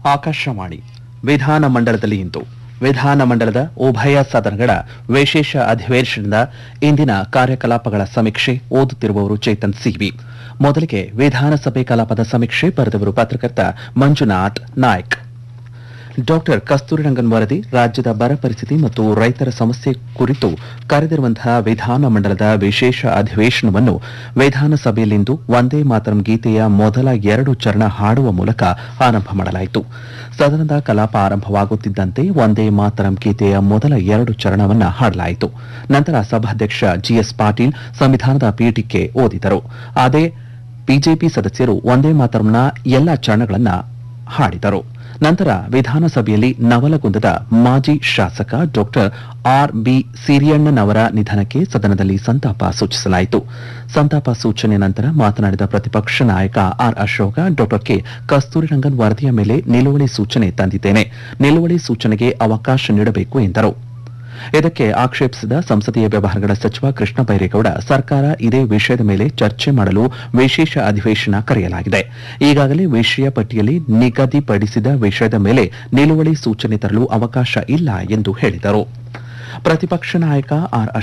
ಆಕಾಶವಾಣಿ ವಿಧಾನಮಂಡಲದಲ್ಲಿ ಇಂದು ವಿಧಾನಮಂಡಲದ ಉಭಯ ಸದನಗಳ ವಿಶೇಷ ಅಧಿವೇಶನದ ಇಂದಿನ ಕಾರ್ಯಕಲಾಪಗಳ ಸಮೀಕ್ಷೆ ಓದುತ್ತಿರುವವರು ಚೇತನ್ ಸಿವಿ ಮೊದಲಿಗೆ ವಿಧಾನಸಭೆ ಕಲಾಪದ ಸಮೀಕ್ಷೆ ಬರೆದವರು ಪತ್ರಕರ್ತ ಮಂಜುನಾಥ್ ನಾಯ್ಕ್ ಡಾಕ್ಟರ್ ಕಸ್ತೂರಿರಂಗನ್ ವರದಿ ರಾಜ್ಯದ ಬರ ಪರಿಸ್ಥಿತಿ ಮತ್ತು ರೈತರ ಸಮಸ್ಯೆ ಕುರಿತು ಕರೆದಿರುವಂತಹ ವಿಧಾನಮಂಡಲದ ವಿಶೇಷ ಅಧಿವೇಶನವನ್ನು ವಿಧಾನಸಭೆಯಲ್ಲಿಂದು ವಂದೇ ಮಾತರಂ ಗೀತೆಯ ಮೊದಲ ಎರಡು ಚರಣ ಹಾಡುವ ಮೂಲಕ ಆರಂಭ ಮಾಡಲಾಯಿತು ಸದನದ ಕಲಾಪ ಆರಂಭವಾಗುತ್ತಿದ್ದಂತೆ ವಂದೇ ಮಾತರಂ ಗೀತೆಯ ಮೊದಲ ಎರಡು ಚರಣವನ್ನ ಹಾಡಲಾಯಿತು ನಂತರ ಸಭಾಧ್ಯಕ್ಷ ಜಿಎಸ್ ಪಾಟೀಲ್ ಸಂವಿಧಾನದ ಪೀಠಿಕೆ ಓದಿದರು ಅದೇ ಬಿಜೆಪಿ ಸದಸ್ಯರು ವಂದೇ ಮಾತರಂನ ಎಲ್ಲ ಚರಣಗಳನ್ನ ಹಾಡಿದರು ನಂತರ ವಿಧಾನಸಭೆಯಲ್ಲಿ ನವಲಗುಂದದ ಮಾಜಿ ಶಾಸಕ ಡಾಕ್ಟರ್ ಆರ್ ಬಿ ಸಿರಿಯಣ್ಣನವರ ನಿಧನಕ್ಕೆ ಸದನದಲ್ಲಿ ಸಂತಾಪ ಸೂಚಿಸಲಾಯಿತು ಸಂತಾಪ ಸೂಚನೆ ನಂತರ ಮಾತನಾಡಿದ ಪ್ರತಿಪಕ್ಷ ನಾಯಕ R Ashoka doctor K Kasturirangan ವರದಿಯ ಮೇಲೆ ನಿಲುವಳಿ ಸೂಚನೆ ತಂದಿದ್ದೇನೆ ನಿಲುವಳಿ ಸೂಚನೆಗೆ ಅವಕಾಶ ನೀಡಬೇಕು ಎಂದರು ಇದಕ್ಕೆ ಆಕ್ಷೇಪಿಸಿದ ಸಂಸದೀಯ ವ್ಯವಹಾರಗಳ ಸಚಿವ ಕೃಷ್ಣ ಬೈರೇಗೌಡ ಸರ್ಕಾರ ಇದೇ ವಿಷಯದ ಮೇಲೆ ಚರ್ಚೆ ಮಾಡಲು ವಿಶೇಷ ಅಧಿವೇಶನ ಕರೆಯಲಾಗಿದೆ ಈಗಾಗಲೇ ವಿಷಯ ಪಟ್ಟಿಯಲ್ಲಿ ನಿಗದಿಪಡಿಸಿದ ವಿಷಯದ ಮೇಲೆ ನಿಲುವಳಿ ಸೂಚನೆ ತರಲು ಅವಕಾಶ ಇಲ್ಲ ಎಂದು ಹೇಳಿದರು ಪ್ರತಿಪಕ್ಷ ನಾಯಕ ಆರ್